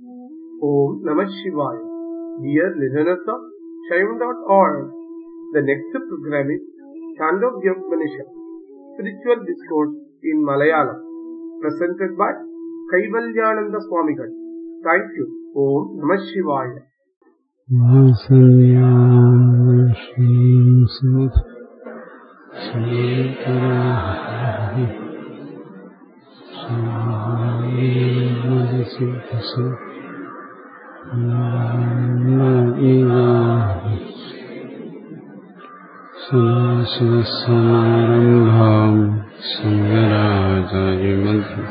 Om Namah Shivaya. Dear listeners of Shaivan.org, the next program is Chandogya Upanishad, Spiritual Discourse in Malayalam, presented by Kaivalyananda Swamigal. Thank you. Om Namah Shivaya. സമാരംഭാം ശങ്കരാചാര്യമധ്യ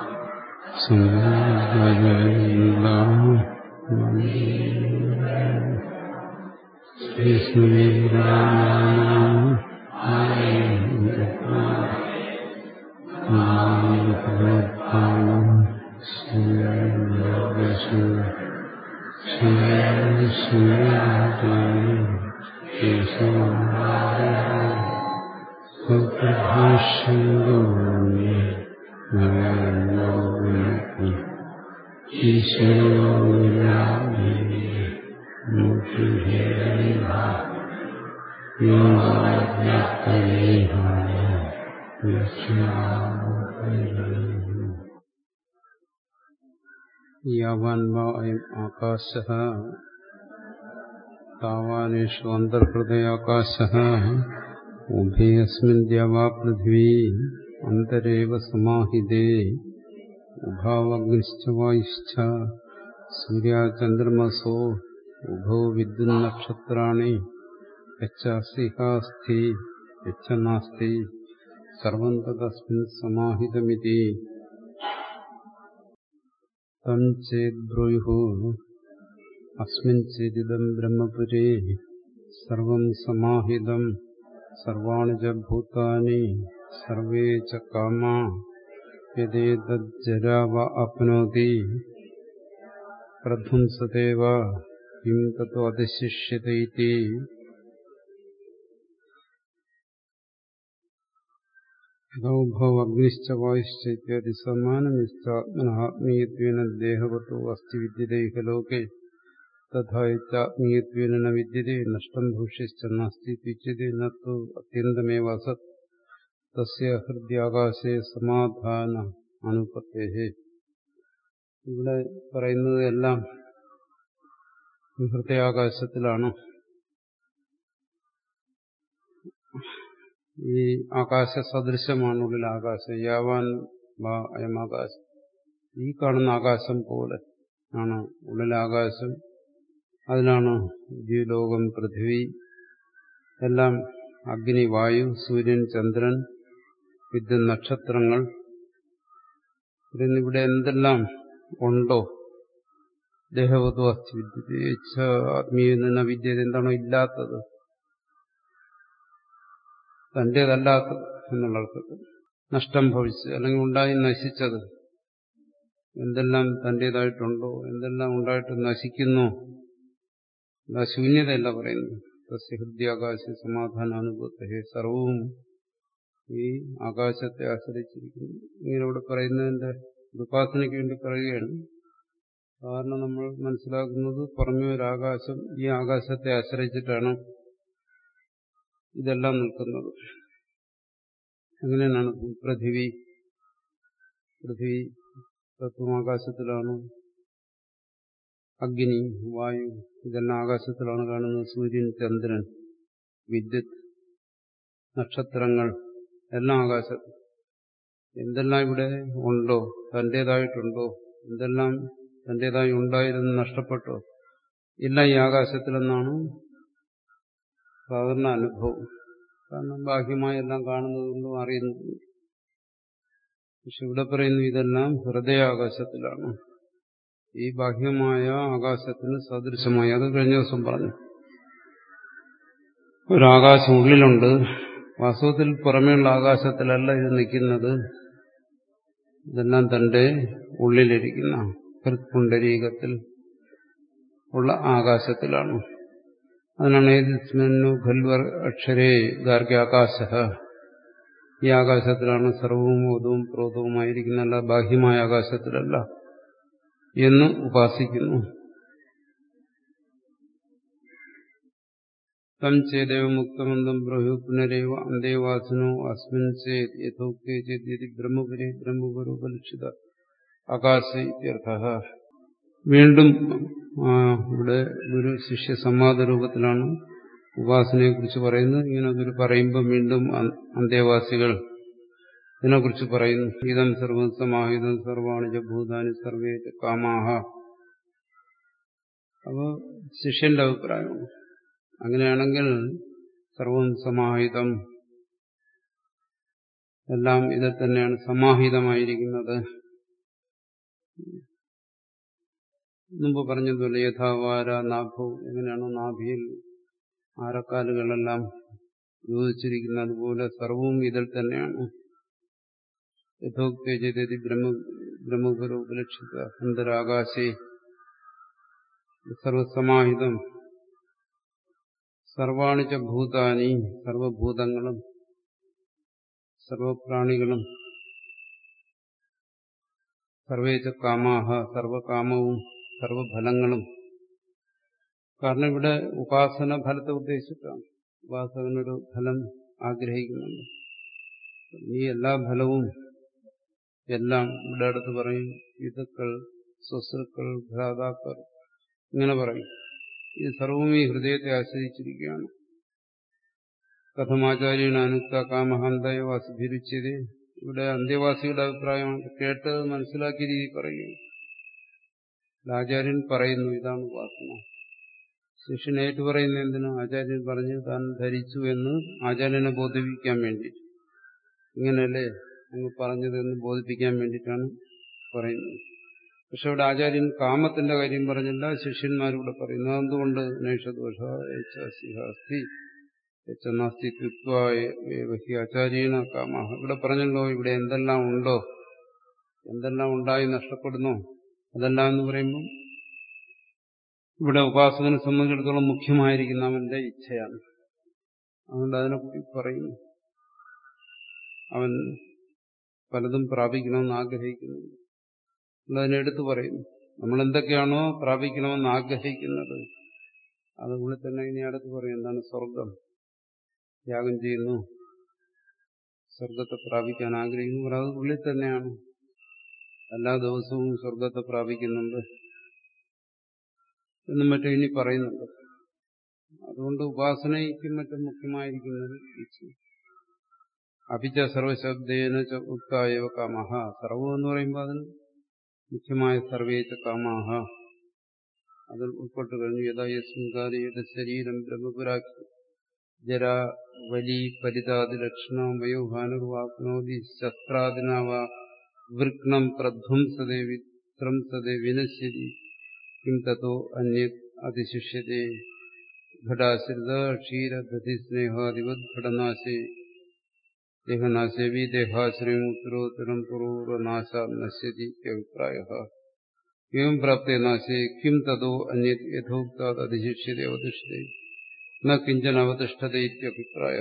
യാവാൻ വാ അയം ആകാശ താവാനേഷു അന്തർഹൃദയാകാശ ഉഭയസ്മിൻ ദ്യാവാ പൃഥ്വീ അന്തരേവ സമാഹിതേ ഉഭാവഗ്നിശ്ച വായുശ്ച സൂര്യാചന്ദ്രമസോ ഉഭോ വിദ്യുന്നക്ഷത്രാണി യച്ചാസ്തിഹാസ്തി യച്ച നാസ്തി സർവം തസ്മിൻ സമാഹിതമിതി തം ചേദ്ബ്രൂയു അസ്മിൻ ചേദിദം ബ്രഹ്മപുരേ സർവം സമാഹിതം സർവാണി ച ഭൂതാനി സർവേ ച കാമാ യദേതജ്ജരാവ ആപ്നോതി പ്രധ്വംസതേവ കിം തത്വ അതിശിഷ്യത ഇതി യഥോഭവഗ്നിശ്ച വായുശ്ച ഇത്യാദി സമാനമിശ്ചാത്മനാത്മീയത്വേന ദേഹവത്തോ അസ്തി വിദ്യതൈഹ ലോകേ തഥാ യച്ചാത്മീയത്വേന ന വിദ്യതേ നഷ്ടം ഭൂഷ്യശ്ച നാസ്തി ത്യുച്യതേ നത്തു അത്യന്തമേവ അസത് തസ്യ ഹൃദ്യാകാശേ സമാധാന അനുപത്തേഹേ ഇവിടെ പറയുന്നത് എല്ലാം ഹൃദയാകാശത്തിലാണ് ഈ ആകാശ സദൃശമാണ് ഉള്ളിൽ ആകാശം യാവാൻ വാ അയം ആകാശം ഈ കാണുന്ന ആകാശം പോലെ ആണ് ഉള്ളിൽ ആകാശം അതിലാണ് ദ്വിലോകം പൃഥ്വി എല്ലാം അഗ്നി വായു സൂര്യൻ ചന്ദ്രൻ വിദ്യുത് നക്ഷത്രങ്ങൾ ഇവിടെ എന്തെല്ലാം ഉണ്ടോ ദേഹവതു അസ്ഥി വിദ്യ ആത്മീയ നിന്ന വിദ്യ എന്താണോ ഇല്ലാത്തത് തന്റേതല്ലാത്തത് എന്നുള്ള അർത്ഥത്തിൽ നഷ്ടം ഭവിച്ച് അല്ലെങ്കിൽ ഉണ്ടായി നശിച്ചത് എന്തെല്ലാം തന്റേതായിട്ടുണ്ടോ എന്തെല്ലാം ഉണ്ടായിട്ട് നശിക്കുന്നു ആ ശൂന്യതയല്ല പറയുന്നു തസ്യ ഹൃദയാകാശ സമാധാന അനുഭവത്തെ സർവവും ഈ ആകാശത്തെ ആശ്രയിച്ചിരിക്കുന്നു ഇങ്ങനെ ഇവിടെ പറയുന്നതിന്റെ ഉപാസനയ്ക്ക് വേണ്ടി പറയുകയാണ് സാധാരണ നമ്മൾ മനസ്സിലാക്കുന്നത് പുറമേ ഒരു ആകാശം ഈ ആകാശത്തെ ആശ്രയിച്ചിട്ടാണ് ഇതെല്ലാം നിൽക്കുന്നത് അങ്ങനെയാണ് പൃഥിവി പൃഥ്വി തത്വം ആകാശത്തിലാണ് അഗ്നി വായു ഇതെല്ലാം ആകാശത്തിലാണ് കാണുന്നത് സൂര്യൻ ചന്ദ്രൻ വിദ്യുത് നക്ഷത്രങ്ങൾ എല്ലാം ആകാശത്ത് എന്തെല്ലാം ഇവിടെ ഉണ്ടോ തന്റേതായിട്ടുണ്ടോ എന്തെല്ലാം തന്റേതായി ഉണ്ടായിരുന്നു നഷ്ടപ്പെട്ടോ ഇല്ല ഈ ആകാശത്തിലെന്നാണ് സാധാരണ അനുഭവം കാരണം ബാഹ്യമായി എല്ലാം കാണുന്നതുകൊണ്ടും അറിയുന്നതും പക്ഷെ ഇവിടെ പറയുന്നു ഇതെല്ലാം ഹൃദയാകാശത്തിലാണ് ഈ ബാഹ്യമായ ആകാശത്തിന് സദൃശമായി അത് കഴിഞ്ഞ ദിവസം പറഞ്ഞു ഒരാകാശം ഉള്ളിലുണ്ട് വാസ്തവത്തിൽ പുറമേയുള്ള ആകാശത്തിലല്ല ഇത് നിൽക്കുന്നത് ഇതെല്ലാം തന്റെ ഉള്ളിലിരിക്കുന്ന ഹൃത്പുണ്ടരീകത്തിൽ ഉള്ള ആകാശത്തിലാണ് അതിനാണ് ഏതിസ്മന്നു ഖൽവർ അക്ഷരേ ഗാർഗ്യാകാശ ഈ ആകാശത്തിലാണ് സർവവും ബോധവും പ്രോതവുമായിരിക്കുന്ന ബാഹ്യമായ ആകാശത്തിലല്ല എന്ന് ഉപാസിക്കുന്നു തം ചേദേവ മുക്തമന്തം ബ്രഹ്മ പുനരേവ അന്തേവാസിനോ അസ്മിൻ ചേത് യഥോക്തേ ചേത് ബ്രഹ്മപുരേ ബ്രഹ്മപുരോപലക്ഷിത ആകാശ ഇത്യർത്ഥ വീണ്ടും ഇവിടെ ഗുരു ശിഷ്യ സംവാദ രൂപത്തിലാണ് ഉപാസനയെ കുറിച്ച് പറയുന്നത് ഇങ്ങനെ ഗുരു പറയുമ്പോൾ വീണ്ടും അന്തേവാസികൾ ഇതിനെക്കുറിച്ച് പറയുന്നു ഇതം സർവം സമാഹിതം സർവാണി ഭൂതാനി സർവേ കാമാഹ അപ്പോൾ ശിഷ്യന്റെ അഭിപ്രായമാണ് അങ്ങനെയാണെങ്കിൽ സർവം സമാഹിതം എല്ലാം ഇതിൽ തന്നെയാണ് സമാഹിതമായിരിക്കുന്നത് മുമ്പ് പറഞ്ഞതുപോലെ യഥാവാര നാഭു എങ്ങനെയാണോ നാഭിയിൽ ആരക്കാലുകളെല്ലാം യോജിച്ചിരിക്കുന്നത് അതുപോലെ സർവവും ഇതിൽ തന്നെയാണ് യഥോക്തി ചെയ്തി ബ്രഹ്മ ബ്രഹ്മഗുരു ഉപലക്ഷിത അന്തരാകാശേ സർവസമാഹിതം സർവാണിച്ച ഭൂതാനി സർവഭൂതങ്ങളും സർവപ്രാണികളും സർവേച്ച കാമാഹ സർവകാമവും സർവഫലങ്ങളും കാരണം ഇവിടെ ഉപാസന ഫലത്തെ ഉദ്ദേശിച്ചിട്ടാണ് ഉപാസകനൊരു ഫലം ആഗ്രഹിക്കുന്നുണ്ട് ഈ എല്ലാ ഫലവും എല്ലാം ഇവിടെ അടുത്ത് പറയും പിതുക്കൾ സ്വസുക്കൾ ഭ്രാതാക്കൾ ഇങ്ങനെ പറയും ഇത് സർവവും ഈ ഹൃദയത്തെ ആശ്രയിച്ചിരിക്കുകയാണ് കഥമാചാര്യൻ അനുക്ത കാമഹന്തയോ അസുഭിരുച്ചത് ഇവിടെ അന്ത്യവാസികളുടെ അഭിപ്രായമാണ് കേട്ടത് മനസ്സിലാക്കിയ രീതി പറയുകയാണ് ആചാര്യൻ പറയുന്നു ഇതാണ് ഉപാസന ശിഷ്യനേറ്റ് പറയുന്ന എന്തിനാ ആചാര്യൻ പറഞ്ഞു താൻ ധരിച്ചു എന്ന് ആചാര്യനെ ബോധിപ്പിക്കാൻ വേണ്ടി ഇങ്ങനെയല്ലേ അങ്ങ് പറഞ്ഞതെന്ന് ബോധിപ്പിക്കാൻ വേണ്ടിയിട്ടാണ് പറയുന്നത് പക്ഷെ ഇവിടെ ആചാര്യൻ കാമത്തിന്റെ കാര്യം പറഞ്ഞില്ല ശിഷ്യന്മാരിവിടെ പറയുന്നു അതുകൊണ്ട് നേഷദോഷ അസ്ഥി നാസ്തിത്വഹി ആചാര്യന കാമ ഇവിടെ പറഞ്ഞല്ലോ ഇവിടെ എന്തെല്ലാം ഉണ്ടോ എന്തെല്ലാം ഉണ്ടായി നഷ്ടപ്പെടുന്നോ അതെല്ലാം എന്ന് പറയുമ്പോൾ ഇവിടെ ഉപാസകനെ സംബന്ധിച്ചിടത്തോളം മുഖ്യമായിരിക്കുന്ന അവന്റെ ഇച്ഛയാണ് അതുകൊണ്ട് അതിനെക്കുറിച്ച് പറയുന്നു അവൻ പലതും പ്രാപിക്കണമെന്ന് ആഗ്രഹിക്കുന്നുണ്ട് അതിനെടുത്ത് പറയുന്നു നമ്മൾ എന്തൊക്കെയാണോ പ്രാപിക്കണമെന്ന് ആഗ്രഹിക്കുന്നത് അതുപോലെ തന്നെ ഇനി അടുത്ത് പറയും എന്താണ് സ്വർഗം ത്യാഗം ചെയ്യുന്നു സ്വർഗത്തെ പ്രാപിക്കാൻ ആഗ്രഹിക്കുന്നു അത് ഉള്ളിൽ തന്നെയാണ് എല്ലാ ദിവസവും സ്വർഗത്തെ പ്രാപിക്കുന്നുണ്ട് എന്നും മറ്റും ഇനി പറയുന്നുണ്ട് അതുകൊണ്ട് ഉപാസനയ്ക്കും മറ്റും മുഖ്യമായിരിക്കുന്നത് അഭിച്ച സർവശബ്ദേന ഉക്തായവ കാമഹ സർവം എന്ന് പറയുമ്പോൾ അതിന് മുഖ്യമായ സർവേച്ച കാമാഹ അതിൽ ഉൾപ്പെട്ടു കഴിഞ്ഞു യഥാ യസ്മിൻകാരിയുടെ ശരീരം ബ്രഹ്മപുരാക്കി ജര വലി പരിതാതി ലക്ഷണം വയോഹാനുർവാപ്നോതി ശസ്ത്രാദിനാവ വൃക്ണം പ്രധ്വംസതേ വിത്രംസതേ വിനശ്യതി കിം തത്തോ അന്യ അതിശിഷ്യത്തെ ഘടാശ്രിത ക്ഷീരദധി സ്നേഹാദിവദ്ഘടനാശേ ദേഹനാശേവി ദേഹാശ്രയം ഉത്തരോത്തരം പൂർവനാശ നശ്യതി അഭിപ്രായ എവം പ്രാപ്തേ നാശേ കിം തതോ അന്യ യഥോക്താത് അതിശിഷ്യത്തെ അവതിഷ്ഠത്തെ ന കിഞ്ചന അവതിഷ്ഠത ഇത്യഭിപ്രായ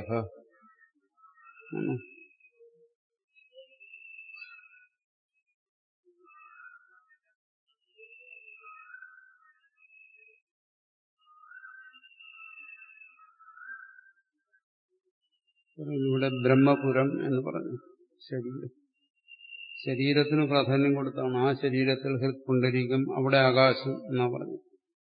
ഇവിടെ ബ്രഹ്മപുരം എന്ന് പറഞ്ഞു ശരീരം ശരീരത്തിന് പ്രാധാന്യം കൊടുത്താണ് ആ ശരീരത്തിൽ ഹൃത്പുണ്ടരീകം അവിടെ ആകാശം എന്നാ പറഞ്ഞു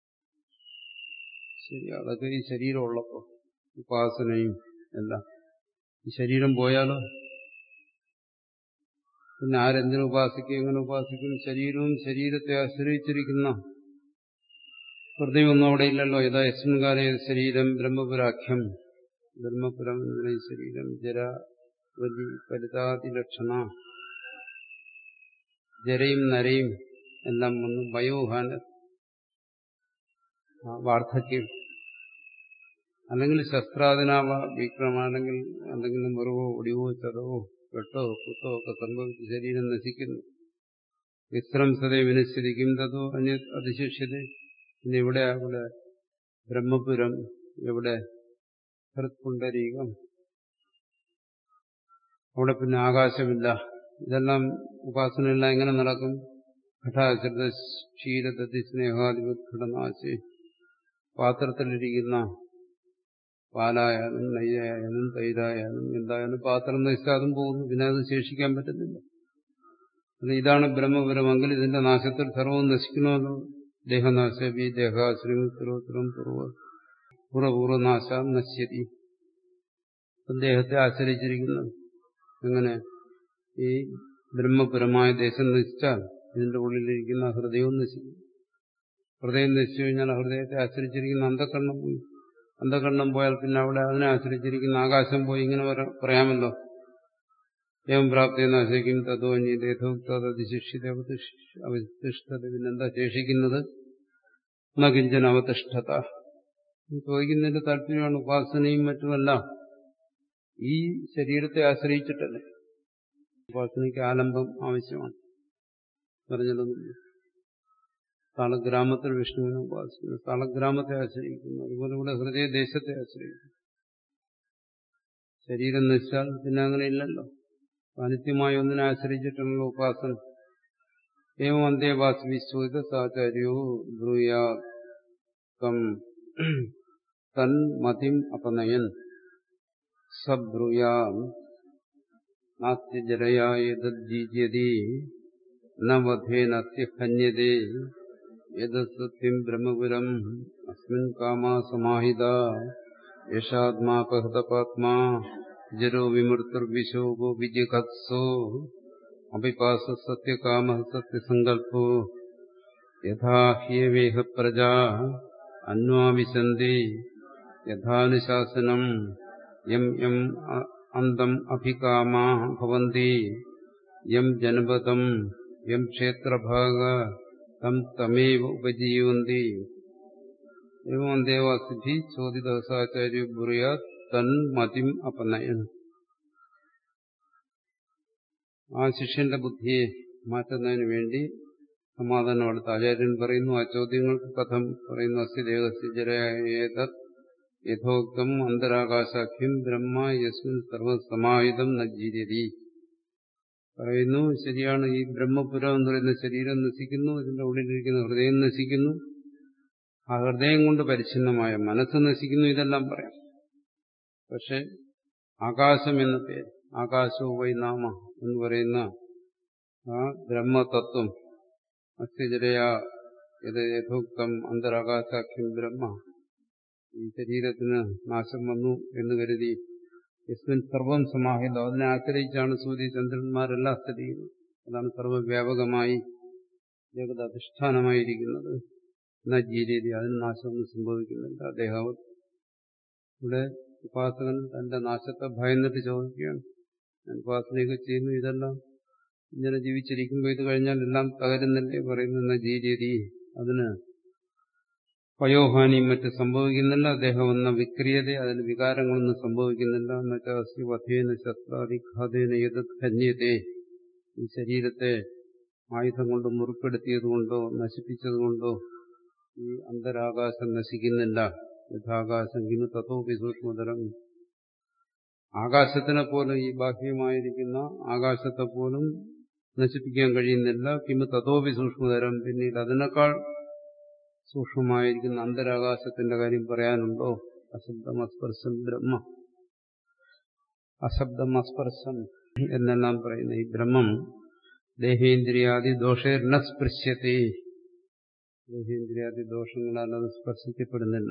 ശരി അതൊക്കെ ഈ ശരീരമുള്ളപ്പോ ഉപാസനയും എല്ലാം ഈ ശരീരം പോയാലോ പിന്നെ ആരെന്തിനു ഉപാസിക്കും എങ്ങനെ ഉപാസിക്കും ശരീരവും ശരീരത്തെ ആശ്രയിച്ചിരിക്കുന്ന ഹൃദയമൊന്നും അവിടെ ഇല്ലല്ലോ യഥാ യസ്മിൻകാലേ ശരീരം ബ്രഹ്മപുരാഖ്യം ബ്രഹ്മപുരം എന്നുള്ള ഈ ശരീരം ജര വലി പരിതാതി ലക്ഷണ ജരയും നരയും എല്ലാം വന്ന് വയോഹാന വാർദ്ധക്യം അല്ലെങ്കിൽ ശസ്ത്രാദിനാവ വിക്രമ അല്ലെങ്കിൽ എന്തെങ്കിലും മുറിവോ ഒടിവോ ചതവോ വെട്ടോ കുത്തോ ഒക്കെ സംഭവിച്ച് ശരീരം നശിക്കുന്നു വിശ്രംസതയെ വിനശ്യതിക്കും തതോ അന്യ അതിശിഷ്യത പിന്നെ എവിടെ അവിടെ ബ്രഹ്മപുരം എവിടെ ഹൃത്പുണ്ടരീകം അവിടെ പിന്നെ ആകാശമില്ല ഇതെല്ലാം ഉപാസനയെല്ലാം എങ്ങനെ നടക്കും ഘടാശ്രിത ക്ഷീരദത്തി സ്നേഹാധിപഘടനാശി പാത്രത്തിലിരിക്കുന്ന പാലായാലും നെയ്യായാലും തൈരായാലും എന്തായാലും പാത്രം നശിച്ചാൽ അതും പോകുന്നു പിന്നെ അത് ശേഷിക്കാൻ പറ്റുന്നില്ല ഇതാണ് ബ്രഹ്മപുരമെങ്കിൽ ഇതിന്റെ നാശത്തിൽ സർവവും നശിക്കണമല്ലോ ദേഹനാശവി ദേഹാശ്രമി പൂർവോത്തരം പൂർവ്വ പൂർവ്വപൂർവനാശ നശ്യതി ദേഹത്തെ ആശ്രയിച്ചിരിക്കുന്നത് എങ്ങനെ ഈ ബ്രഹ്മപുരമായ ദേശം നശിച്ചാൽ ഇതിന്റെ ഉള്ളിലിരിക്കുന്ന ഹൃദയവും നശിക്കും ഹൃദയം നശിച്ചു കഴിഞ്ഞാൽ ഹൃദയത്തെ ആശ്രയിച്ചിരിക്കുന്ന അന്ധക്കണ്ണം പോയി അന്ധകണ്ണം പോയാൽ പിന്നെ അവിടെ അതിനെ ആശ്രയിച്ചിരിക്കുന്ന ആകാശം പോയി ഇങ്ങനെ പറയാമല്ലോ ഏവം പ്രാപ്തി നാശിക്കും തത്വഞ്ഞിതേഥോക്തതിശിക്ഷിത അവതിഷ്ഠത പിന്നെന്താ ശേഷിക്കുന്നത് നകിഞ്ചന അവതിഷ്ഠത ചോദിക്കുന്നതിന്റെ താല്പര്യമാണ് ഉപാസനയും മറ്റുമല്ല ഈ ശരീരത്തെ ആശ്രയിച്ചിട്ടല്ലേ ഉപാസനയ്ക്ക് ആലംബം ആവശ്യമാണ് പറഞ്ഞതൊന്നുമില്ല താളഗ്രാമത്തിൽ വിഷ്ണുവിനെ ഉപാസിക്കുന്നു താളഗ്രാമത്തെ ആശ്രയിക്കുന്നു അതുപോലെ ഇവിടെ ഹൃദയദേശത്തെ ആശ്രയിക്കുന്നു ശരീരം നശിച്ചാൽ പിന്നെ അങ്ങനെ ഇല്ലല്ലോ അനിത്യമായ ഒന്നിനെ ആശ്രയിച്ചിട്ടുള്ള ഉപാസന ഏവം അന്തേവാസ് വിശ്വത സാചാര്യോ ബ്രൂയാ തം തൻ മതിം അപനയൻ സബ്രൂയാ നാസ്തി ജരയായതീജ്യതി നവധേനസ്യ ഹന്യതേ യഥസത്യം ബ്രഹ്മപുരം അസ്മിൻ കാമാ സമാഹിത യശാത്മാപഹൃതപാത്മാ ജരോ വിമൃത്തുർവിശോകോ വിജിഖത്സോ അഭിപാസ സത്യകാമ സത്യസങ്കൽപ്പോ യഥാ ഹ്യവേഹ പ്രജാ അന്വാവിശന്തി യഥാനുശാസനം യം യം അന്തം അഭികാമാ ഭവന്തി യം ജനപദം യം ക്ഷേത്രഭാഗ തം തമേവ ഉപജീവന്തി എവം ദേവാസിഭി ചോദിതാചാര്യ ബ്രൂയാ തൻ മതിം അപനയൻ ആ ശിഷ്യന്റെ ബുദ്ധിയെ മാറ്റുന്നതിന് വേണ്ടി സമാധാനം അടുത്ത ആചാര്യൻ പറയുന്നു ആ ചോദ്യങ്ങൾക്ക് കഥം പറയുന്നു അസ്യ ദേഹസ്യ ജരയേതത് യഥോക്തം അന്തരാകാശാഖ്യം ബ്രഹ്മ യസ്മിൻ സർവസമാഹിതം നജീര്യതി പറയുന്നു ശരിയാണ് ഈ ബ്രഹ്മപുരം എന്ന് പറയുന്ന ശരീരം നശിക്കുന്നു ഇതിന്റെ ഉള്ളിലിരിക്കുന്ന ഹൃദയം നശിക്കുന്നു ആ ഹൃദയം കൊണ്ട് പരിച്ഛിന്നമായ മനസ്സ് നശിക്കുന്നു ഇതെല്ലാം പറയാം പക്ഷെ ആകാശം എന്ന പേര് ആകാശവും വൈനാമ എന്ന് പറയുന്ന ആ ബ്രഹ്മതത്വം അസ്ഥിജരയ ഇത് യഥോക്തം അന്തരാകാശാഖ്യം ബ്രഹ്മ ഈ ശരീരത്തിന് നാശം വന്നു എന്ന് കരുതി യസ്മിൻ സർവം സമാഹിതം അതിനെ ആശ്രയിച്ചാണ് സൂര്യ ചന്ദ്രന്മാരെല്ലാം സ്ഥിതി ചെയ്യുന്നത് അതാണ് സർവവ്യാപകമായി ജഗത് അധിഷ്ഠാനമായിരിക്കുന്നത് എന്നാ ജീരീതി അതിന് നാശമൊന്നും സംഭവിക്കുന്നില്ല അദ്ദേഹം ഇവിടെ ഉപാസകൻ തന്റെ നാശത്തെ ഭയന്നിട്ട് ചോദിക്കുകയാണ് ഞാൻ ഉപാസനയൊക്കെ ചെയ്യുന്നു ഇതെല്ലാം ഇങ്ങനെ ജീവിച്ചിരിക്കുമ്പോൾ ഇത് കഴിഞ്ഞാൽ എല്ലാം തകരുന്നില്ലേ പറയുന്ന ജീരീതി അതിന് പയോഹാനിയും മറ്റും സംഭവിക്കുന്നില്ല അദ്ദേഹം എന്ന വിക്രിയത അതിന് വികാരങ്ങളൊന്നും സംഭവിക്കുന്നില്ല എന്നുവെച്ചാൽ വധേന ശസ്ത്രാദിഘാതേന ഏത് ധന്യതേ ഈ ശരീരത്തെ ആയുധം കൊണ്ട് മുറിപ്പെടുത്തിയതുകൊണ്ടോ നശിപ്പിച്ചതുകൊണ്ടോ ഈ അന്തരാകാശം നശിക്കുന്നില്ല യഥാകാശം കിമു തത്വപി സൂക്ഷ്മതരം ആകാശത്തിനെ പോലും ഈ ബാഹ്യമായിരിക്കുന്ന ആകാശത്തെ പോലും നശിപ്പിക്കാൻ കഴിയുന്നില്ല കിമു തത്വപി സൂക്ഷ്മതരം പിന്നീട് അതിനേക്കാൾ സൂക്ഷ്മമായിരിക്കുന്ന അന്തരാകാശത്തിന്റെ കാര്യം പറയാനുണ്ടോ അശബ്ദമസ്പർശം ബ്രഹ്മ അശബ്ദമസ്പർശം എന്നെല്ലാം പറയുന്ന ഈ ബ്രഹ്മം ദേഹേന്ദ്രിയാദി ദോഷേർണ സ്പൃശ്യത്തെ ദേഹേന്ദ്രിയാദി ദോഷങ്ങളാൽ അത് സ്പർശിക്കപ്പെടുന്നില്ല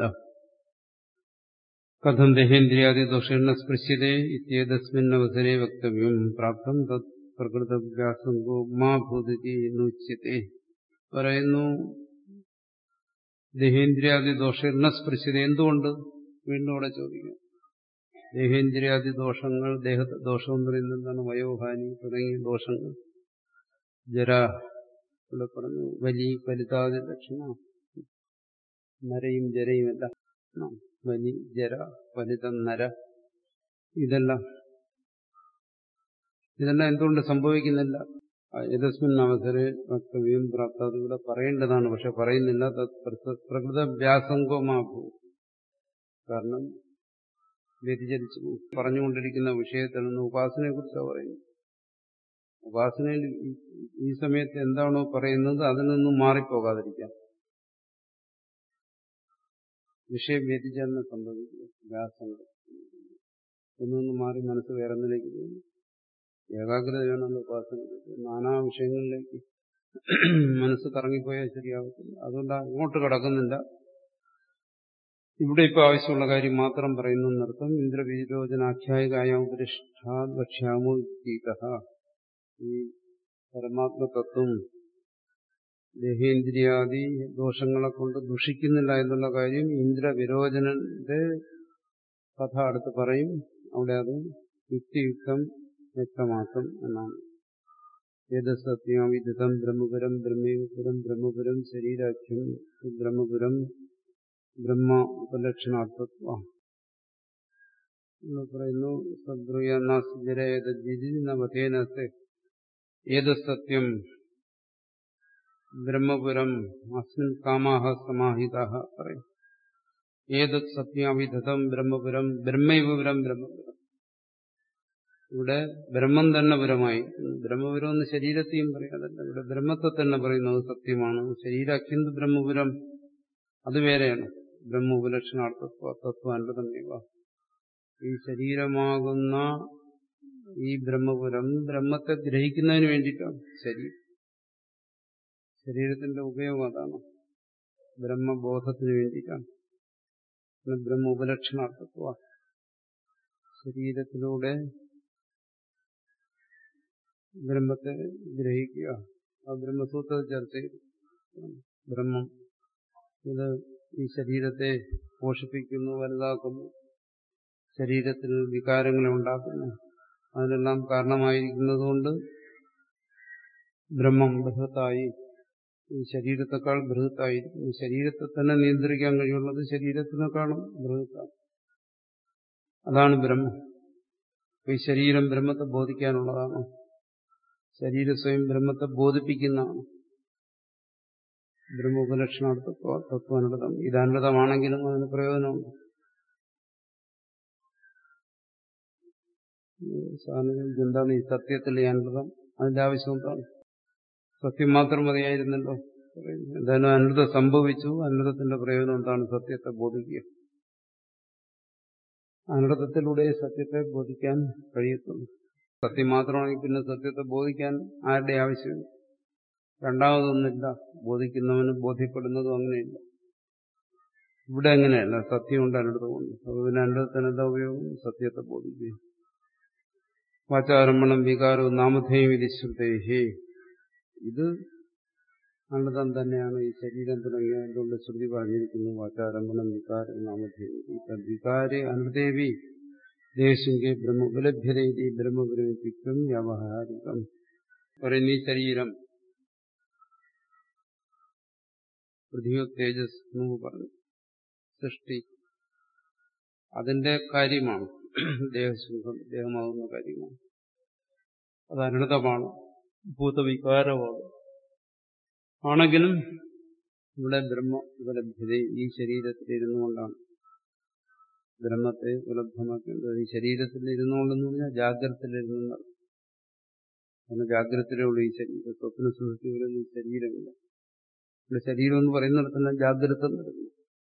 കഥം ദേഹേന്ദ്രിയാദി ദോഷേർണ സ്പൃശ്യതേ ഇത്യേതസ്മിൻ അവസരെ വക്തവ്യം പ്രാപ്തം തത് പ്രകൃതവ്യാസംഗോ മാ ഭൂതി എന്നുച്യത്തെ പറയുന്നു ദേഹേന്ദ്രിയാദി ദോഷേർണ സ്പൃശ്യത എന്തുകൊണ്ട് വീണ്ടും അവിടെ ചോദിക്കും ദേഹേന്ദ്രിയാദി ദോഷങ്ങൾ ദേഹ ദോഷം എന്ന് പറയുന്നത് എന്താണ് വയോഹാനി തുടങ്ങിയ ദോഷങ്ങൾ ജര ഇവിടെ പറഞ്ഞു വലി ഫലിതാദി ലക്ഷണ നരയും ജരയുമല്ല വലി ജര ഫലിതം നര ഇതെല്ലാം ഇതെല്ലാം എന്തുകൊണ്ട് സംഭവിക്കുന്നില്ല യഥസ്മിൻ അവസരെ വക്തവ്യം പ്രാപ്താത് ഇവിടെ പറയേണ്ടതാണ് പക്ഷെ പറയുന്നില്ല പ്രകൃത വ്യാസംഗമാഭൂ കാരണം വ്യതിചരിച്ചു പറഞ്ഞുകൊണ്ടിരിക്കുന്ന വിഷയത്തിൽ നിന്ന് ഉപാസനയെ കുറിച്ചാണ് പറയുന്നത് ഉപാസനയിൽ ഈ- ഈ സമയത്ത് എന്താണോ പറയുന്നത് അതിൽ നിന്നും മാറിപ്പോകാതിരിക്കാം വിഷയം വ്യതിചലനം സംഭവിക്കുക വ്യാസങ്ങൾ ഒന്നൊന്ന് മാറി മനസ്സ് വേറെ ഒന്നിലേക്ക് പോകുന്നു ഏകാഗ്രത വേണമെന്ന് ഉപാസനയ്ക്ക് നാനാ വിഷയങ്ങളിലേക്ക് മനസ്സ് കറങ്ങിപ്പോയാൽ ശരിയാവത്തില്ല അതുകൊണ്ട് അങ്ങോട്ട് കടക്കുന്നില്ല ഇവിടെ ഇപ്പൊ ആവശ്യമുള്ള കാര്യം മാത്രം പറയുന്നു എന്നർത്ഥം ഇന്ദ്രവീരോചനാഖ്യായികായ ഉപരിഷ്ഠാത് വക്ഷ്യാമോ ഗീത ഈ പരമാത്മതത്വം ദേഹേന്ദ്രിയാദി ദോഷങ്ങളെ കൊണ്ട് ദുഷിക്കുന്നില്ല എന്നുള്ള കാര്യം ഇന്ദ്രവിരോചനന്റെ കഥ അടുത്ത് പറയും അവിടെ അത് യുക്തിയുക്തം വ്യക്തമാക്കും എന്നാണ് വേദസത്യാവിദിതം ബ്രഹ്മപുരം ബ്രഹ്മേപുരം ബ്രഹ്മപുരം ശരീരാഖ്യം ബ്രഹ്മപുരം ബ്രഹ്മ ഉപലക്ഷണാർത്ഥത്വ എന്ന് പറയുന്നു സദ്രുയ നാസ്ജരേതജിതി നവധേനത്തെ ഏത് സത്യം ബ്രഹ്മപുരം അസ്മിൻ കാമാഹ സമാഹിത പറയും ഏത് സത്യാവിധതം ബ്രഹ്മപുരം ബ്രഹ്മൈപുരം ബ്രഹ്മപുരം ഇവിടെ ബ്രഹ്മം തന്നെ പുരമായി ബ്രഹ്മപുരം എന്ന് ശരീരത്തെയും പറയാതല്ല ഇവിടെ ബ്രഹ്മത്തെ തന്നെ പറയുന്നത് സത്യമാണ് ശരീരാഖ്യന്ത് ബ്രഹ്മപുരം അത് വേറെയാണ് ബ്രഹ്മ ഉപലക്ഷണാർത്ഥത്വ തത്വാനുതമേവ ഈ ശരീരമാകുന്ന ഈ ബ്രഹ്മപുരം ബ്രഹ്മത്തെ ഗ്രഹിക്കുന്നതിന് വേണ്ടിയിട്ടാണ് ശരീരം ശരീരത്തിന്റെ ഉപയോഗം അതാണ് ബ്രഹ്മബോധത്തിന് വേണ്ടിയിട്ടാണ് പിന്നെ ബ്രഹ്മ ഉപലക്ഷണാർത്ഥത്വ ശരീരത്തിലൂടെ ബ്രഹ്മത്തെ ഗ്രഹിക്കുക ആ ബ്രഹ്മസൂത്രത്തെ ചർച്ച ചെയ്തു ബ്രഹ്മം ഇത് ഈ ശരീരത്തെ പോഷിപ്പിക്കുന്നു വലുതാക്കുന്നു ശരീരത്തിൽ വികാരങ്ങളെ ഉണ്ടാക്കുന്നു അതിനെല്ലാം കാരണമായിരിക്കുന്നതുകൊണ്ട് ബ്രഹ്മം ബൃഹത്തായി ഈ ശരീരത്തെക്കാൾ ബൃഹത്തായിരിക്കും ഈ ശരീരത്തെ തന്നെ നിയന്ത്രിക്കാൻ കഴിയുള്ളത് ശരീരത്തിനേക്കാളും ബൃഹത്താണ് അതാണ് ബ്രഹ്മം ഈ ശരീരം ബ്രഹ്മത്തെ ബോധിക്കാനുള്ളതാണ് ശരീരം സ്വയം ബ്രഹ്മത്തെ ബോധിപ്പിക്കുന്നതാണ് ബ്രഹ്മോപലക്ഷണാർത്ഥ തത്വാനുഗതം ഇതാനുഗതമാണെങ്കിലും അതിന് പ്രയോജനമുണ്ട് സാധനം എന്താണ് ഈ സത്യത്തിൽ ഈ അനൃതം അതിന്റെ ആവശ്യം എന്താണ് സത്യം മാത്രം മതിയായിരുന്നല്ലോ എന്തായാലും അനൃതം സംഭവിച്ചു അനൃതത്തിന്റെ പ്രയോജനം എന്താണ് സത്യത്തെ ബോധിക്കുക അനൃതത്തിലൂടെ സത്യത്തെ ബോധിക്കാൻ കഴിയത്തുള്ളൂ സത്യം മാത്രമാണെങ്കിൽ പിന്നെ സത്യത്തെ ബോധിക്കാൻ ആരുടെ ആവശ്യമില്ല രണ്ടാമതൊന്നുമില്ല ബോധിക്കുന്നവന് ബോധ്യപ്പെടുന്നതും അങ്ങനെയില്ല ഇവിടെ അങ്ങനെയല്ല സത്യമുണ്ട് അനൃതമുണ്ട് അപ്പൊ പിന്നെ അനൃതത്തിന് എന്താ ഉപയോഗം സത്യത്തെ ബോധിക്കുക വാചാരംഭണം വികാരവും നാമധേയം വിധിശ്രുതേഹേ ഇത് അനൃതം തന്നെയാണ് ഈ ശരീരം തുടങ്ങിയ എന്തുകൊണ്ട് ശ്രുതി പറഞ്ഞിരിക്കുന്നു വാചാരംഭണം വികാരം നാമധേയം വികാരെ അനൃദേവി ദേശിങ്കെ ബ്രഹ്മ ഉപലഭ്യതേതി ബ്രഹ്മപുരമിപ്പിക്കും വ്യാവഹാരികം പറയുന്ന ഈ ശരീരം പൃഥ്വി തേജസ് എന്ന് പറഞ്ഞു സൃഷ്ടി അതിന്റെ കാര്യമാണ് ദേഹസുഖം ദേഹമാകുന്ന കാര്യമാണ് അത് അനൃതമാണ് ഭൂതവികാരമാണ് ആണെങ്കിലും ഇവിടെ ബ്രഹ്മ ഉപലഭ്യത ഈ ശരീരത്തിൽ ഇരുന്നു കൊണ്ടാണ് ബ്രഹ്മത്തെ ഉപലബ്ധമാക്കേണ്ടത് ഈ ശരീരത്തിൽ ഇരുന്നുകൊണ്ടെന്ന് പറഞ്ഞാൽ ജാഗ്രതത്തിലിരുന്ന കാരണം ജാഗ്രതയിലേ ഉള്ളൂ ഈ ശരീരം സ്വപ്ന സുഹൃത്തികളിൽ ഈ ശരീരമില്ല ഇവിടെ ശരീരം എന്ന് പറയുന്നിടത്തെല്ലാം ജാഗ്രത നടക്കുന്നു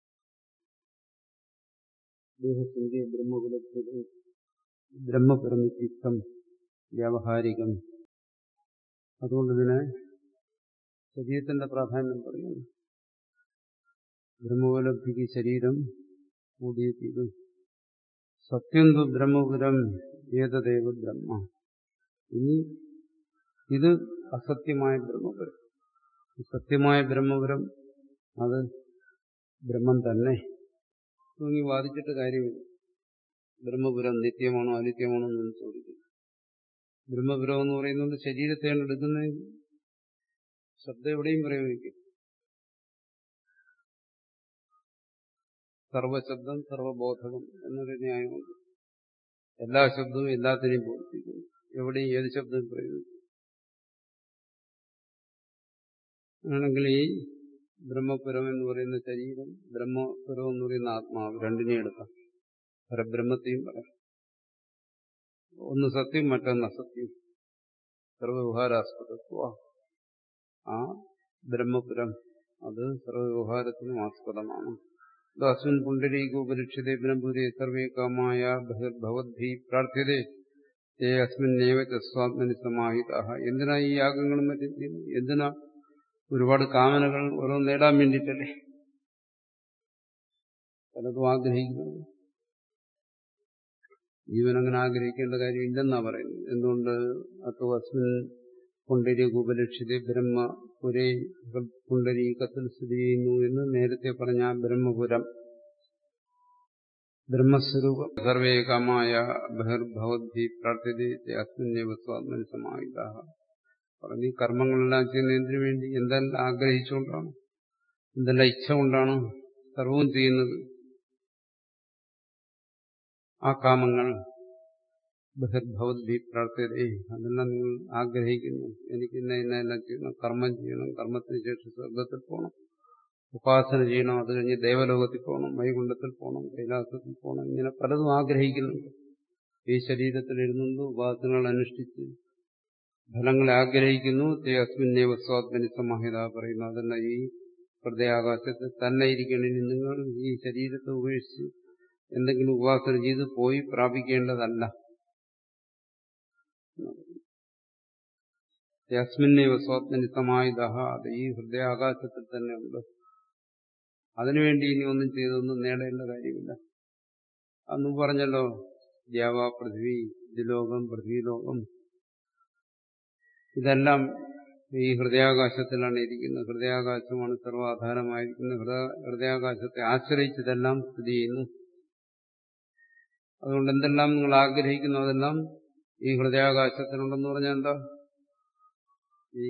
ദേഹത്തിന്റെ ബ്രഹ്മകുലത്തിൽ ബ്രഹ്മപരമിത്യുക്തം വ്യാവഹാരികം അതുകൊണ്ട് ഇതിനെ ശരീരത്തിന്റെ പ്രാധാന്യം പറയുന്നു ബ്രഹ്മോപലബ്ധിക്ക് ശരീരം കൂടിയേ തീരും സത്യം തു ബ്രഹ്മപുരം ഏതദേവ ബ്രഹ്മ ഇനി ഇത് അസത്യമായ ബ്രഹ്മപുരം സത്യമായ ബ്രഹ്മപുരം അത് ബ്രഹ്മം തന്നെ തൂങ്ങി വാദിച്ചിട്ട് കാര്യമില്ല ബ്രഹ്മപുരം നിത്യമാണോ അനിത്യമാണോ എന്ന് ചോദിക്കും ബ്രഹ്മപുരം എന്ന് പറയുന്നത് ശരീരത്തെയാണ് എടുക്കുന്നത് ശബ്ദം എവിടെയും പ്രയോഗിക്കും സർവശബ്ദം സർവബോധകം എന്നൊരു ന്യായമുണ്ട് എല്ലാ ശബ്ദവും എല്ലാത്തിനെയും ബോധിപ്പിക്കുന്നു എവിടെയും ഏത് ശബ്ദവും പ്രയോഗിക്കും ആണെങ്കിൽ ഈ ബ്രഹ്മപുരം എന്ന് പറയുന്ന ശരീരം ബ്രഹ്മപുരം എന്ന് പറയുന്ന ആത്മാവ് രണ്ടിനെയും എടുക്കാം പരബ്രഹ്മത്തെയും പറയാം ഒന്ന് സത്യം മറ്റൊന്ന് അസത്യം സർവ്വവ്യവഹാരാസ്പദത്വ ആ ബ്രഹ്മപുരം അത് സർവ്വവ്യവഹാരത്തിനും ആസ്പദമാണ് ദാസുൻ പുണ്ടരീകോപരിക്ഷതേ ബ്രഹ്മപുരേ സർവേ കാമായ ഭഗവദ്ഭി പ്രാർത്ഥ്യതേ തേ അസ്മിന്നേവ സ്വാത്മനി സമാഹിത എന്തിനാ ഈ യാഗങ്ങളും മറ്റും ചെയ്യുന്നത് എന്തിനാ ഒരുപാട് കാമനകൾ ഓരോ നേടാൻ വേണ്ടിയിട്ടല്ലേ പലതും ആഗ്രഹിക്കുന്നത് ജീവൻ അങ്ങനെ ആഗ്രഹിക്കേണ്ട കാര്യം ഇല്ലെന്നാ പറയുന്നത് എന്തുകൊണ്ട് അത്തോ അസ്മിൻ പുണ്ടരീകോപലക്ഷ്യത്തെ ബ്രഹ്മപുരേ പുണ്ടരീകത്തിൽ സ്ഥിതി ചെയ്യുന്നു എന്ന് നേരത്തെ പറഞ്ഞ ആ ബ്രഹ്മപുരം ബ്രഹ്മസ്വരൂപം സർവേ കാമായ ബഹിർഭവദ്ഭി പ്രാർത്ഥ്യതേ അസ്മിന്നേവ സ്വാത്മനി സമാഹിത പറഞ്ഞു ഈ കർമ്മങ്ങളെല്ലാം ചെയ്യുന്ന എന്തിനു വേണ്ടി എന്തെല്ലാം ആഗ്രഹിച്ചുകൊണ്ടാണ് എന്തെല്ലാം ഇച്ഛ കൊണ്ടാണ് സർവവും ചെയ്യുന്നത് ആ കാമങ്ങൾ ബഹിർഭവദ്ഭി പ്രാർത്ഥ്യതേ അതെല്ലാം നിങ്ങൾ ആഗ്രഹിക്കുന്നു എനിക്ക് ഇന്ന ഇന്ന എല്ലാം ചെയ്യണം കർമ്മം ചെയ്യണം കർമ്മത്തിന് ശേഷം സ്വർഗത്തിൽ പോകണം ഉപാസന ചെയ്യണം അത് കഴിഞ്ഞ് ദേവലോകത്തിൽ പോകണം വൈകുണ്ഠത്തിൽ പോകണം കൈലാസത്തിൽ പോകണം ഇങ്ങനെ പലതും ആഗ്രഹിക്കുന്നുണ്ട് ഈ ശരീരത്തിൽ ഇരുന്നുകൊണ്ട് ഉപാസനകൾ അനുഷ്ഠിച്ച് ഫലങ്ങളെ ആഗ്രഹിക്കുന്നു തേ അസ്മിന്നേവ സ്വാത്മനി സമാഹിത പറയുന്നു അതല്ല ഈ ഹൃദയാകാശത്തിൽ തന്നെ ഇരിക്കണം ഇനി നിങ്ങൾ ഈ ശരീരത്തെ ഉപേക്ഷിച്ച് എന്തെങ്കിലും ഉപാസന ചെയ്ത് പോയി പ്രാപിക്കേണ്ടതല്ല യസ്മിന്നേവ സ്വാത്മനി സമാഹിത അത് ഈ ഹൃദയാകാശത്തിൽ തന്നെ ഉണ്ട് അതിനുവേണ്ടി ഇനി ഒന്നും ചെയ്തൊന്നും നേടേണ്ട കാര്യമില്ല അന്ന് പറഞ്ഞല്ലോ ദ്യാവ പൃഥ്വി ദിലോകം പൃഥ്വിലോകം ഇതെല്ലാം ഈ ഹൃദയാകാശത്തിലാണ് ഇരിക്കുന്നത് ഹൃദയാകാശമാണ് സർവാധാരമായിരിക്കുന്നത് ഹൃദയാകാശത്തെ ആശ്രയിച്ചതെല്ലാം സ്ഥിതി ചെയ്യുന്നു അതുകൊണ്ട് എന്തെല്ലാം നിങ്ങൾ ആഗ്രഹിക്കുന്നു അതെല്ലാം ഈ ഹൃദയാകാശത്തിനുണ്ടെന്ന് പറഞ്ഞാൽ എന്താ ഈ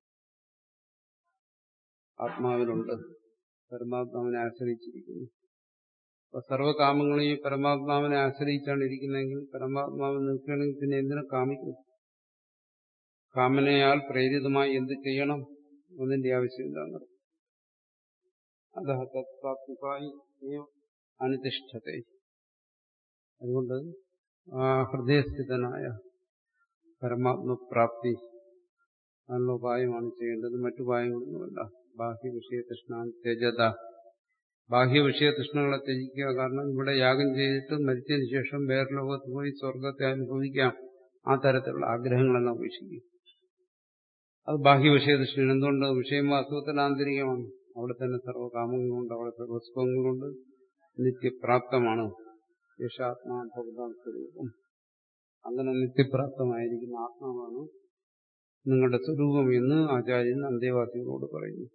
ആത്മാവിലുണ്ട് പരമാത്മാവിനെ ആശ്രയിച്ചിരിക്കുന്നു അപ്പൊ സർവ്വകാമങ്ങളും ഈ പരമാത്മാവിനെ ആശ്രയിച്ചാണ് ഇരിക്കുന്നതെങ്കിൽ പരമാത്മാവിൽ നിൽക്കുകയാണെങ്കിൽ പിന്നെ എന്തിനു കാമിക്കും കാമനയാൽ പ്രേരിതമായി എന്ത് ചെയ്യണം ഒന്നിന്റെ ആവശ്യമില്ല അത തത്പ്രാപ്തിക്കായി അനുതിഷ്ഠത്തെ അതുകൊണ്ട് ആ ഹൃദയസ്ഥിതനായ പരമാത്മപ്രാപ്തി അതിനുള്ള ഉപായമാണ് ചെയ്യേണ്ടത് മറ്റു ഉപായങ്ങളൊന്നുമല്ല ബാഹ്യ വിഷയ തൃഷ്ണ ത്യജത ബാഹ്യ വിഷയ തൃഷ്ണകളെ ത്യജിക്കുക കാരണം ഇവിടെ യാഗം ചെയ്തിട്ട് മരിച്ചതിന് ശേഷം വേറെ ലോകത്ത് പോയി സ്വർഗത്തെ അനുഭവിക്കാം ആ തരത്തിലുള്ള ആഗ്രഹങ്ങളെല്ലാം ഉപേക്ഷിക്കുക അത് ബാഹ്യ വിഷയ തൃഷ്ണ എന്തുകൊണ്ട് വിഷയം വാസ്തവത്തിൽ ആന്തരികമാണ് അവിടെ തന്നെ സർവ്വകാമങ്ങളുണ്ട് അവിടെ സർവസ്വങ്ങളുണ്ട് നിത്യപ്രാപ്തമാണ് യശാത്മാ ഭഗവാൻ സ്വരൂപം അങ്ങനെ നിത്യപ്രാപ്തമായിരിക്കുന്ന ആത്മാവാണ് നിങ്ങളുടെ സ്വരൂപം എന്ന് ആചാര്യൻ അന്തേവാസികളോട് പറയുന്നു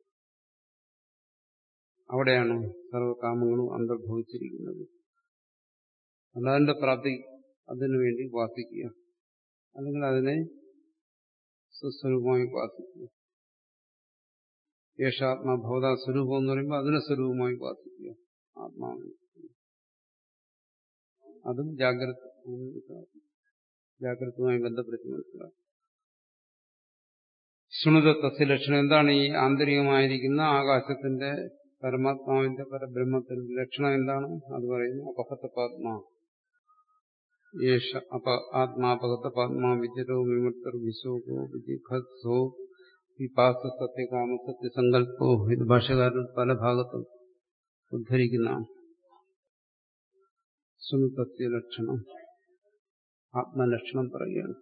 അവിടെയാണ് സർവകാമങ്ങളും അന്തർഭവിച്ചിരിക്കുന്നത് അല്ലാതിന്റെ പ്രാപ്തി അതിനുവേണ്ടി ഉപാസിക്കുക അല്ലെങ്കിൽ അതിനെ സ്വസ്വരൂപമായി ഉപാസിക്കുക യേശാത്മാ ഭവതാ സ്വരൂപം എന്ന് പറയുമ്പോൾ അതിനെ സ്വരൂപമായി ഉപാസിക്കുക ആത്മാവിനെ അതും ജാഗ്രത ജാഗ്രതയുമായി ബന്ധപ്പെടുത്തി മനസ്സിലാക്കും ശുണുതത്വസ്യ ലക്ഷണം എന്താണ് ഈ ആന്തരികമായിരിക്കുന്ന ആകാശത്തിന്റെ പരമാത്മാവിന്റെ പരബ്രഹ്മത്തിന്റെ ലക്ഷണം എന്താണ് അത് പറയുന്നു അപഹത്തപാത്മാ യേശ അപ ആത്മാപകത്തപാത്മാ വിചരോ വിമുക്തർ വിശോകോ വിജിഖത്സോ വിപാസ സത്യകാമ സത്യസങ്കല്പോ ഇത് ഭാഷകാരൻ പല ഭാഗത്തും ഉദ്ധരിക്കുന്നതാണ് സുമിതസ്യ ലക്ഷണം ആത്മലക്ഷണം പറയുകയാണ്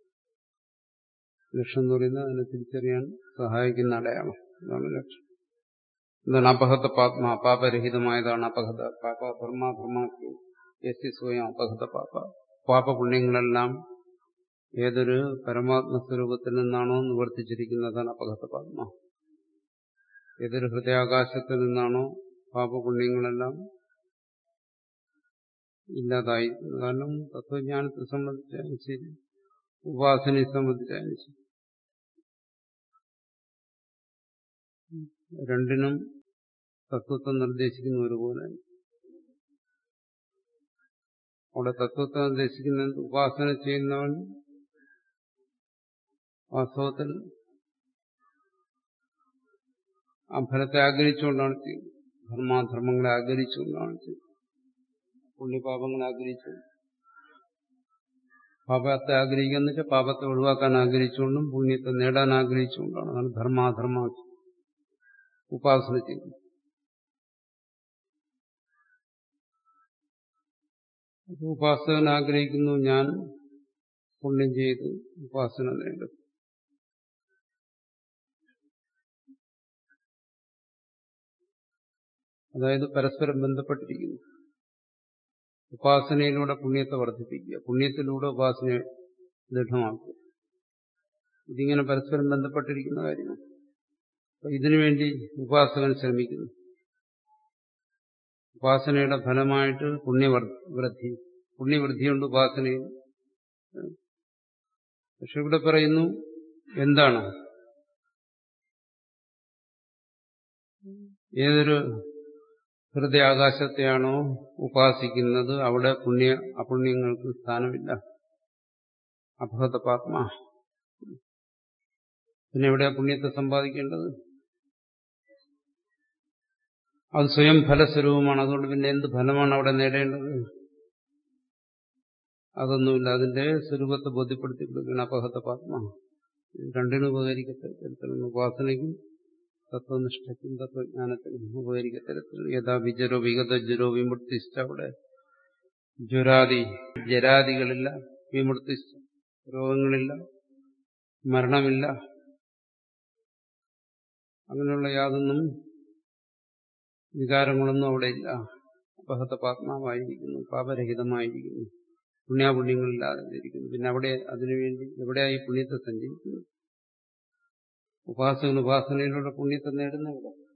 ലക്ഷണം എന്ന് പറയുന്നത് അതിനെ തിരിച്ചറിയാൻ സഹായിക്കുന്ന അടയാളം ഇതാണ് ലക്ഷണം എന്താണ് അപഹത പാത്മ പാപരഹിതമായതാണ് അപഹത പാപ ധർമാധർമാക്കി യസ്യ സ്വയം അപഹത പാപ പാപപുണ്യങ്ങളെല്ലാം ഏതൊരു പരമാത്മ സ്വരൂപത്തിൽ നിന്നാണോ നിവർത്തിച്ചിരിക്കുന്നതാണ് അപഹത പാത്മ ഏതൊരു ഹൃദയാകാശത്തിൽ നിന്നാണോ പാപപുണ്യങ്ങളെല്ലാം ഇല്ലാതായി കാരണം തത്വജ്ഞാനത്തെ സംബന്ധിച്ചാലും ശരി ഉപാസനയെ സംബന്ധിച്ചാലും ശരി രണ്ടിനും തത്വത്തെ നിർദ്ദേശിക്കുന്ന ഒരുപോലെ അവിടെ തത്വത്തെ നിർദ്ദേശിക്കുന്ന ഉപാസന ചെയ്യുന്നവൻ വാസ്തവത്തിൽ ആ ഫലത്തെ ആഗ്രഹിച്ചുകൊണ്ടാണ് ചെയ്യുന്നത് ധർമാധർമ്മങ്ങളെ ആഗ്രഹിച്ചുകൊണ്ടാണ് ചെയ്യുന്നത് പുണ്യപാപങ്ങളെ ആഗ്രഹിച്ചു പാപത്തെ ആഗ്രഹിക്കുന്ന വെച്ചാൽ പാപത്തെ ഒഴിവാക്കാൻ ആഗ്രഹിച്ചുകൊണ്ടും പുണ്യത്തെ നേടാൻ ആഗ്രഹിച്ചുകൊണ്ടാണ് അതാണ് ധർമാധർമ്മ ഉപാസന ചെയ്യുന്നത് ഉപാസകൻ ആഗ്രഹിക്കുന്നു ഞാൻ പുണ്യം ചെയ്ത് ഉപാസന നേടും അതായത് പരസ്പരം ബന്ധപ്പെട്ടിരിക്കുന്നു ഉപാസനയിലൂടെ പുണ്യത്തെ വർദ്ധിപ്പിക്കുക പുണ്യത്തിലൂടെ ഉപാസനയെ ദൃഢമാക്കുക ഇതിങ്ങനെ പരസ്പരം ബന്ധപ്പെട്ടിരിക്കുന്ന കാര്യമാണ് അപ്പൊ ഇതിനുവേണ്ടി ഉപാസകൻ ശ്രമിക്കുന്നു ഉപാസനയുടെ ഫലമായിട്ട് പുണ്യവൃദ്ധി പുണ്യവൃദ്ധിയുണ്ട് ഉപാസനയിൽ പക്ഷെ ഇവിടെ പറയുന്നു എന്താണ് ഏതൊരു ഹൃദയാകാശത്തെയാണോ ഉപാസിക്കുന്നത് അവിടെ പുണ്യ അപുണ്യങ്ങൾക്ക് സ്ഥാനമില്ല അഭഗത പാത്മ പിന്നെ എവിടെയാ പുണ്യത്തെ സമ്പാദിക്കേണ്ടത് അത് സ്വയം ഫലസ്വരൂപമാണ് അതുകൊണ്ട് പിന്നെ എന്ത് ഫലമാണ് അവിടെ നേടേണ്ടത് അതൊന്നുമില്ല അതിന്റെ സ്വരൂപത്തെ ബോധ്യപ്പെടുത്തി കൊടുക്കണം അപഹത പാത്മ രണ്ടിനും ഉപകരിക്കത്തരത്തിലുള്ള ഉപാസനയ്ക്കും തത്വനിഷ്ഠയ്ക്കും തത്വജ്ഞാനത്തിനും ഉപകരിക്കത്തരത്തിൽ യഥാ വിജരോ വിഗതജ്വരോ വിമുക്തിഷ്ഠ അവിടെ ജ്വരാദി ജരാദികളില്ല വിമുക്തിഷ്ഠ രോഗങ്ങളില്ല മരണമില്ല അങ്ങനെയുള്ള യാതൊന്നും വികാരങ്ങളൊന്നും അവിടെ ഇല്ല അപഹത പാത്മാവായിരിക്കുന്നു പാപരഹിതമായിരിക്കുന്നു പുണ്യാപുണ്യങ്ങളില്ലാതെ ഇരിക്കുന്നു പിന്നെ അവിടെ അതിനുവേണ്ടി എവിടെയായി പുണ്യത്തെ സഞ്ചരിക്കുന്നു ഉപാസകൻ ഉപാസനയിലൂടെ പുണ്യത്തെ നേടുന്ന ഇവിടെ